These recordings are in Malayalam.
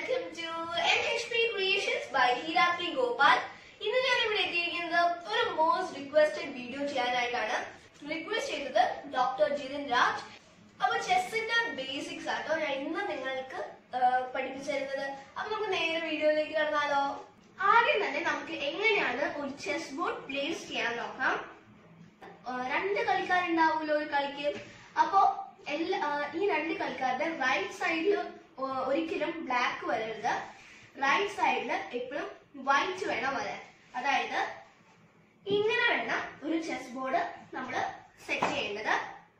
welcome to N H P creations by Heerathri Gopal ഇന്ന് ഞാൻ ഇവിടെ എത്തിയിരിക്കുന്നത് ഒരു മോസ്റ്റ് റിക്വസ്റ്റഡ് വീഡിയോ ചെയ്യാനായിട്ടാണ് റിക്വസ്റ്റ് ചെയ്തത് ഡോക്ടർ ജിതിൻ രാജ് അപ്പൊ ചെസ്സിന്റെ ബേസിക്സ് ആട്ടോ ഞാൻ ഇന്ന് നിങ്ങൾക്ക് ആ, പഠിപ്പിച്ചു തരുന്നത് അപ്പൊ നമുക്ക് നേരെ വീഡിയോയിലേക്ക് കടന്നാലോ ആദ്യം തന്നെ നമുക്ക് എങ്ങനെയാണ് ഒരു ചെസ് ബോർഡ് പ്ലേസ് ചെയ്യാൻ നോക്കാം ആ, രണ്ട് കളിക്കാരുണ്ടാവുമല്ലോ ഒരു കളിക്ക് അപ്പോ എല്ലാ ആ, ഈ രണ്ട് കളിക്കാരുടെ റൈറ്റ് സൈഡിൽ ഒരിക്കലും ബ്ലാക്ക് വരരുത് റൈറ്റ് സൈഡിൽ എപ്പോഴും വൈറ്റ് വേണം വരാൻ അതായത് ഇങ്ങനെ വേണം ഒരു ചെസ് ബോർഡ് നമ്മൾ സെറ്റ് ചെയ്യേണ്ടത്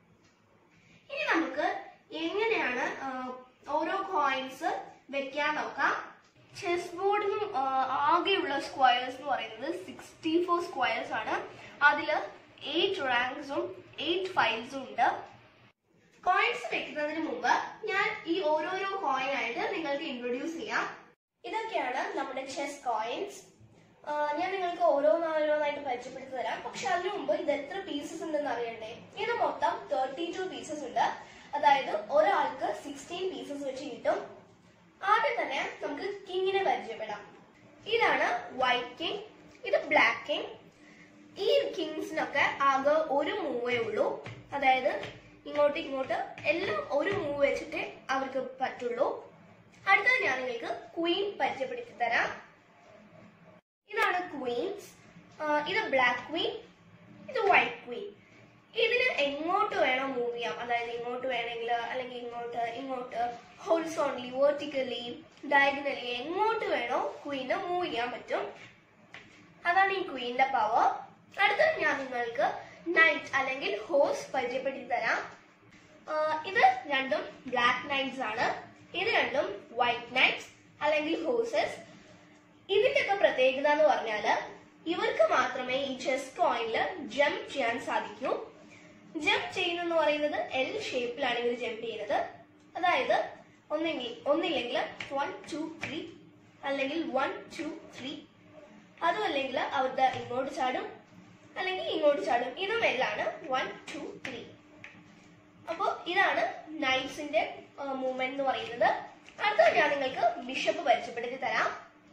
ഇനി നമുക്ക് എങ്ങനെയാണ് ആ, ഓരോ കോയിൻസ് വെക്കാൻ നോക്കാം ചെസ് ബോർഡിനും ആകെയുള്ള സ്ക്വയേഴ്സ് എന്ന് പറയുന്നത് സിക്സ്റ്റി ഫോർ സ്ക്വയേഴ്സ് ആണ് അതിൽ എയ്റ്റ് റാങ്ക്സും എയ്റ്റ് ഫൈൽസും ഉണ്ട് കോയിൻസ് വെക്കുന്നതിന് മുമ്പ് ഞാൻ ഈ ഓരോരോ കോയിൻ ആയിട്ട് നിങ്ങൾക്ക് ഇൻട്രൊഡ്യൂസ് ചെയ്യാം ഇതൊക്കെയാണ് നമ്മുടെ ചെസ് കോയിൻസ് ഞാൻ നിങ്ങൾക്ക് ഓരോന്നോരോന്നായിട്ട് പരിചയപ്പെടുത്തി തരാം പക്ഷെ അതിനു മുമ്പ് ഇത് എത്ര പീസസ് ഉണ്ടെന്ന് അറിയണ്ടേ ഇത് മൊത്തം തേർട്ടി ടു പീസസ് ഉണ്ട് അതായത് ഒരാൾക്ക് സിക്സ്റ്റീൻ പീസസ് വെച്ച് കിട്ടും ആദ്യം തന്നെ നമുക്ക് കിങ്ങിനെ പരിചയപ്പെടാം ഇതാണ് വൈറ്റ് കിങ് ഇത് ബ്ലാക്ക് കിങ് ഈ കിങ്സിനൊക്കെ ആകെ ഒരു മൂവേ ഉള്ളൂ അതായത് ഇങ്ങോട്ട് ഇങ്ങോട്ട് എല്ലാം ഒരു മൂവ് വെച്ചിട്ടേ അവർക്ക് പറ്റുള്ളൂ അടുത്തത് ഞാൻ നിങ്ങൾക്ക് ക്വീൻ പരിചയപ്പെടുത്തി തരാം ഇതാണ് ക്വീൻസ് ഇത് ബ്ലാക്ക് ക്വീൻ ഇത് വൈറ്റ് ക്വീൻ ഇതിന് എങ്ങോട്ട് വേണോ മൂവ് ചെയ്യാം അതായത് ഇങ്ങോട്ട് വേണമെങ്കിൽ അല്ലെങ്കിൽ ഇങ്ങോട്ട് ഇങ്ങോട്ട് ഹോൾസോൺലി വേർട്ടിക്കലി ഡയഗണലി എങ്ങോട്ട് വേണോ ക്വീന് മൂവ് ചെയ്യാൻ പറ്റും അതാണ് ഈ ക്വീന്റെ പവർ അടുത്തത് ഞാൻ നിങ്ങൾക്ക് നൈറ്റ് അല്ലെങ്കിൽ ഹോഴ്സ് പരിചയപ്പെടുത്തി തരാം ആ, ഇത് രണ്ടും ബ്ലാക്ക് നൈറ്റ്സ് ആണ് ഇത് രണ്ടും വൈറ്റ് നൈറ്റ്സ് അല്ലെങ്കിൽ ഹോഴ്സസ് ഇതിന്റെയൊക്കെ പ്രത്യേകത എന്ന് പറഞ്ഞാല് ഇവർക്ക് മാത്രമേ ഈ ചെസ് കോയിനിൽ ജംപ് ചെയ്യാൻ സാധിക്കൂ ജംപ് ചെയ്യുന്നെന്ന് പറയുന്നത് എൽ ഷേപ്പിലാണ് ഇവർ ജംപ് ചെയ്യുന്നത് അതായത് ഒന്നെങ്കിൽ ഒന്നില്ലെങ്കിൽ വൺ ടു ത്രീ അല്ലെങ്കിൽ വൺ ടു ത്രീ അതും അല്ലെങ്കിൽ അവരുടെ ഇങ്ങോട്ട് ചാടും അല്ലെങ്കിൽ ഇങ്ങോട്ട് ചാടും ഇതും എല്ലാണ് വൺ ടു ത്രീ അപ്പോൾ ഇതാണ് നൈറ്റ്സിന്റെ മൂവ്മെന്റ് എന്ന് പറയുന്നത് അടുത്തത് ഞാൻ നിങ്ങൾക്ക് ബിഷപ്പ് പരിചയപ്പെടുത്തി തരാം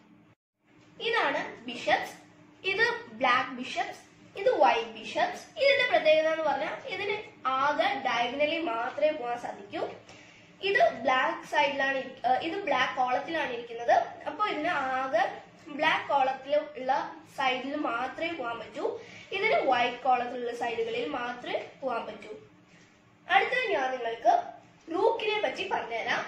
ഇതാണ് ബിഷപ്സ് ഇത് ബ്ലാക്ക് ബിഷപ്സ് ഇത് വൈറ്റ് ബിഷപ്സ് ഇതിന്റെ പ്രത്യേകത എന്ന് പറഞ്ഞാൽ ഇതിന് ആകെ ഡയഗണലി മാത്രമേ പോകാൻ സാധിക്കൂ ഇത് ബ്ലാക്ക് സൈഡിലാണ് ഇരി- ഏഹ് ഇത് ബ്ലാക്ക് കോളത്തിലാണ് ഇരിക്കുന്നത് അപ്പോൾ ഇതിന് ആകെ ബ്ലാക്ക് കോളത്തിൽ ഉള്ള സൈഡിൽ മാത്രമേ പോകാൻ പറ്റൂ ഇതിന് വൈറ്റ് കോളത്തിലുള്ള സൈഡുകളിൽ മാത്രമേ പോകാൻ പറ്റൂ അടുത്തത് ഞാൻ നിങ്ങൾക്ക് റൂക്കിനെ പറ്റി പറഞ്ഞുതരാം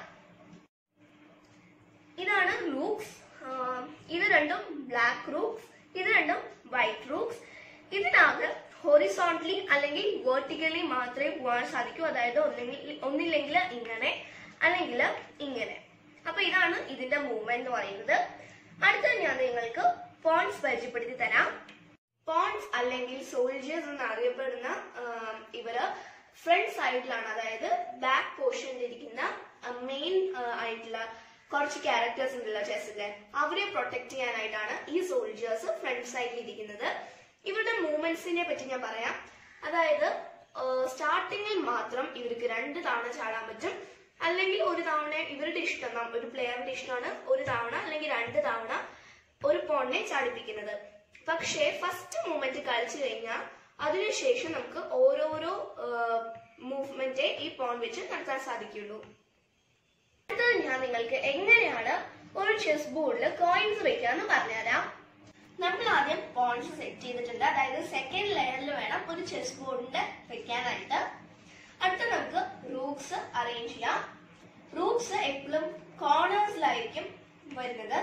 ഇതാണ് റൂക്സ് ഇത് രണ്ടും ബ്ലാക്ക് റൂക്സ് ഇത് രണ്ടും വൈറ്റ് റൂക്സ് ഇതിനാകെ ഹൊറിസോണ്ടലി അല്ലെങ്കിൽ വേർട്ടിക്കലി മാത്രമേ പോകാൻ സാധിക്കൂ അതായത് ഒന്നെങ്കിൽ ഒന്നില്ലെങ്കിൽ ഇങ്ങനെ അല്ലെങ്കിൽ ഇങ്ങനെ അപ്പൊ ഇതാണ് ഇതിന്റെ മൂവ്മെന്റ് എന്ന് പറയുന്നത് അടുത്തത് ഞാൻ നിങ്ങൾക്ക് പോൺസ് പരിചയപ്പെടുത്തി തരാം പോൺസ് അല്ലെങ്കിൽ സോൾജേഴ്സ് എന്ന് അറിയപ്പെടുന്ന ആ, ഇവര് ഫ്രണ്ട് സൈഡിലാണ് അതായത് ബാക്ക് പോർഷനിൽ ഇരിക്കുന്ന മെയിൻ ആയിട്ടുള്ള കുറച്ച് ക്യാരക്ടേഴ്സ് ഉണ്ടല്ലോ ചെസ്സിലെ അവരെ പ്രൊട്ടക്ട് ചെയ്യാനായിട്ടാണ് ഈ സോൾജേഴ്സ് ഫ്രണ്ട് സൈഡിൽ ഇരിക്കുന്നത് ഇവരുടെ മൂവ്മെന്റ്സിനെ പറ്റി ഞാൻ പറയാം അതായത് സ്റ്റാർട്ടിങ്ങിൽ മാത്രം ഇവർക്ക് രണ്ട് തവണ ചാടാൻ പറ്റും അല്ലെങ്കിൽ ഒരു തവണ ഇവരുടെ ഇഷ്ടം നം- ഒരു പ്ലെയറിന്റെ ഇഷ്ടമാണ് ഒരു തവണ അല്ലെങ്കിൽ രണ്ട് തവണ ഒരു പോണിനെ ചാടിപ്പിക്കുന്നത് പക്ഷേ ഫസ്റ്റ് മൂവ്മെന്റ് കളിച്ചു കഴിഞ്ഞാൽ അതിനുശേഷം നമുക്ക് ഓരോരോ മൂവ്മെന്റ് ഈ പോൺ വെച്ച് നടത്താൻ സാധിക്കുള്ളൂ അടുത്തത് ഞാൻ നിങ്ങൾക്ക് എങ്ങനെയാണ് ഒരു ചെസ് ബോർഡിൽ കോയിൻസ് വെക്കാന്ന് പറഞ്ഞുതരാം നമ്മൾ ആദ്യം പോൺസ് സെറ്റ് ചെയ്തിട്ടുണ്ട് അതായത് സെക്കൻഡ് ലെയറിൽ വേണം ഒരു ചെസ് ബോർഡിന്റെ വെക്കാനായിട്ട് അടുത്ത നമുക്ക് റൂക്സ് അറേഞ്ച് ചെയ്യാം റൂക്സ് എപ്പോഴും കോർണേഴ്സിലായിരിക്കും വരുന്നത്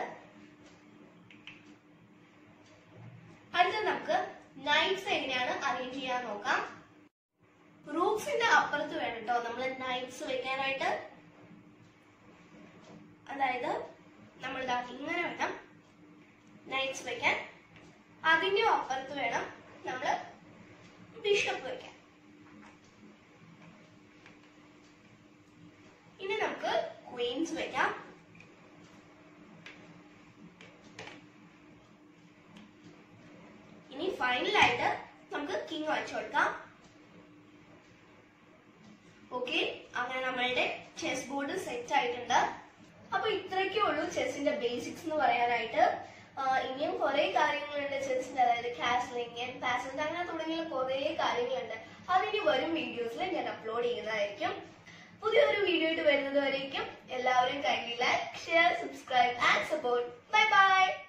അടുത്ത നമുക്ക് നൈറ്റ്സ് എങ്ങനെയാണ് അറേഞ്ച് ചെയ്യാൻ നോക്കാം റൂക്സിന്റെ അപ്പുറത്ത് വേണം കേട്ടോ നമ്മൾ നൈറ്റ്സ് വെക്കാനായിട്ട് അതായത് നമ്മൾ ദാ ഇങ്ങനെ വേണം നൈറ്റ്സ് വെക്കാൻ അതിന്റെ അപ്പുറത്ത് വേണം നമ്മൾ ബിഷപ്പ് വെക്കാൻ ഇനി നമുക്ക് ക്വീൻസ് വെക്കാം ഇനി ഫൈനലായിട്ട് നമുക്ക് കിങ് വെച്ചു കൊടുക്കാം ഓക്കെ അങ്ങനെ നമ്മളുടെ ചെസ് ബോർഡ് സെറ്റ് ആയിട്ടുണ്ട് അപ്പൊ ഇത്രയൊക്കെ ഉള്ളൂ ചെസ്സിന്റെ ബേസിക്സ് എന്ന് പറയാനായിട്ട് ആ, ഇനിയും കുറെ കാര്യങ്ങളുണ്ട് ചെസ്സിന്റെ അതായത് കാസ്ലിംഗ് ആൻഡ് പാസൻസ് അങ്ങനെ തുടങ്ങിയ കുറെ കാര്യങ്ങളുണ്ട് അതിന് വരും വീഡിയോസിൽ ഞാൻ അപ്ലോഡ് ചെയ്യുന്നതായിരിക്കും പുതിയൊരു വീഡിയോ ആയിട്ട് വരുന്നത് വരേക്കും എല്ലാവരും kindly like share subscribe and support bye by